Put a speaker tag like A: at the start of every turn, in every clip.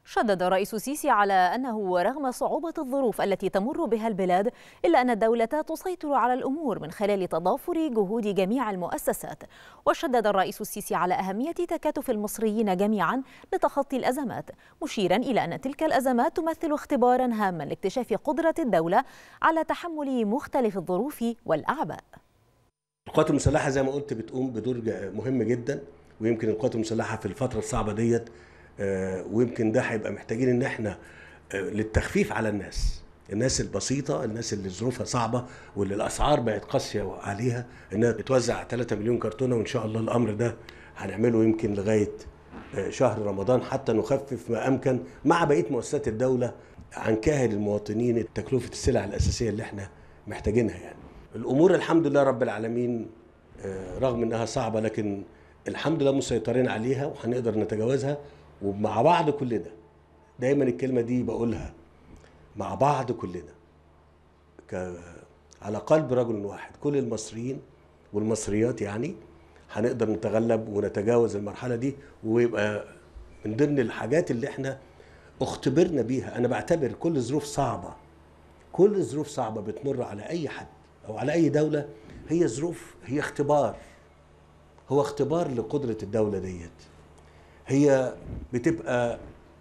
A: شدد الرئيس السيسي على أنه رغم صعوبة الظروف التي تمر بها البلاد إلا أن الدولة تسيطر على الأمور من خلال تضافر جهود جميع المؤسسات وشدد الرئيس السيسي على أهمية تكاتف المصريين جميعا لتخطي الأزمات مشيرا إلى أن تلك الأزمات تمثل اختبارا هاما لاكتشاف قدرة الدولة على تحمل مختلف الظروف والأعباء
B: القوات المسلحة زي ما قلت بتقوم بدور مهم جدا ويمكن القوات المسلحة في الفترة الصعبة ديت آه، ويمكن ده هيبقى محتاجين ان احنا آه، للتخفيف على الناس الناس البسيطة الناس اللي ظروفها صعبة واللي الأسعار بقت قاسية عليها إنها بتوزع 3 مليون كرتونة وإن شاء الله الأمر ده هنعمله يمكن لغاية آه، شهر رمضان حتى نخفف ما أمكن مع بقية مؤسسات الدولة عن كاهل المواطنين تكلفة السلع الأساسية اللي احنا محتاجينها يعني الأمور الحمد لله رب العالمين رغم إنها صعبة لكن الحمد لله مسيطرين عليها وهنقدر نتجاوزها ومع بعض كلنا دايما الكلمه دي بقولها مع بعض كلنا ك... على قلب رجل واحد كل المصريين والمصريات يعني هنقدر نتغلب ونتجاوز المرحله دي ويبقى من ضمن الحاجات اللي احنا اختبرنا بيها انا بعتبر كل ظروف صعبه كل ظروف صعبه بتمر على اي حد او على اي دوله هي ظروف هي اختبار هو اختبار لقدره الدوله ديت هي بتبقى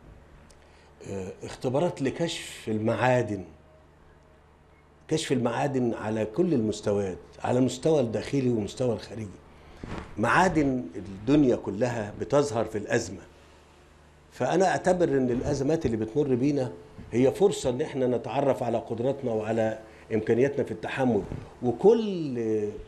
B: آه، اختبارات لكشف المعادن كشف المعادن على كل المستويات على المستوى الداخلي والمستوى الخارجي معادن الدنيا كلها بتظهر في الأزمة فأنا أعتبر أن الأزمات اللي بتمر بينا هي فرصة أن احنا نتعرف على قدراتنا وعلى إمكانياتنا في التحمل وكل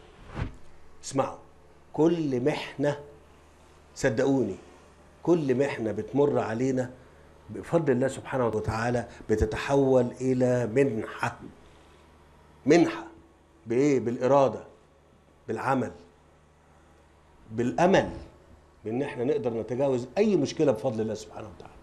B: اسمعوا كل محنة صدقوني كل محنه بتمر علينا بفضل الله سبحانه وتعالى بتتحول الى منحه منحه بايه بالاراده بالعمل بالامل بان احنا نقدر نتجاوز اي مشكله بفضل الله سبحانه وتعالى